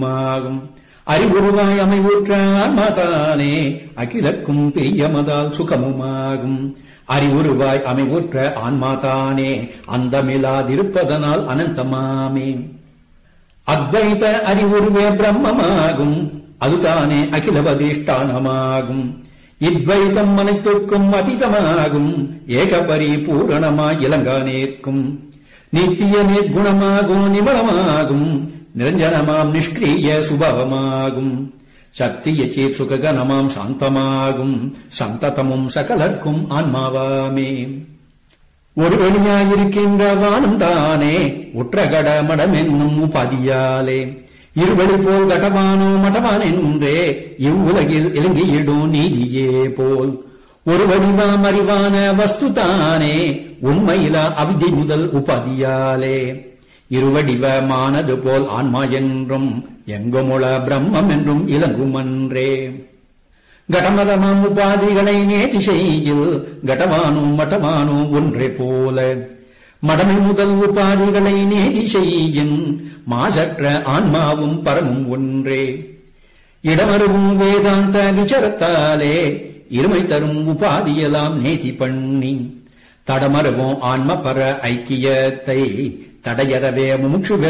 ஆகும் அறிவுருவாய் அமைவுற்ற ஆன்மாதானே அகிலக்கும் பெரியமதால் சுகமுமாகும் அறிவுருவாய் அமைவுற்ற ஆன்மாதானே அந்தமில்லாதிருப்பதனால் அனந்தமாமே அத்வைத அறிவுருவே பிரம்மமாகும் அதுதானே அகிலவதிஷ்டானமாகும் இத்வைதம் அனைத்துக்கும் அதீதமாகும் ஏக பரிபூரணமாய் இலங்கா நேர்க்கும் நித்திய நிர்குணமாகும் நிபலமாகும் நிரஞ்சனமாம் நிஷ்கிரிய சுபவமாகும் சக்திய சேத் சுககனமாம் சாந்தமாகும் சந்ததமும் சகலர்க்கும் ஆன்மாவாமே ஒரு வெளியாயிருக்கின்ற வானம் தானே உற்றகட மடமென்னும் உபாதியாலே இருவழி போல் கடமானோ மடமான் என்றே இவ்வுலகில் இலங்கியிடும் நீதியே போல் ஒரு வடிவாம் அறிவான வஸ்து தானே உண்மையிலா அவிதி முதல் உபாதியாலே இருவடிவமானது போல் ஆன்மா என்றும் எங்குமுள பிரம்மம் என்றும் இலங்குமன்றே கடமதமாம் உபாதிகளை நேதி செய்யில் கடவானும் மட்டமானும் ஒன்றே போல மடமை முதல் உபாதிகளை நேதி செய்யின் மாசற்ற ஆன்மாவும் பரமும் ஒன்றே இடமருவும் வேதாந்த விசாரத்தாலே இருமை தரும் உபாதியெல்லாம் நேதி பண்ணி தடமருவும் ஆன்ம பர ஐக்கியத்தை தடையறவே முமுட்சுவ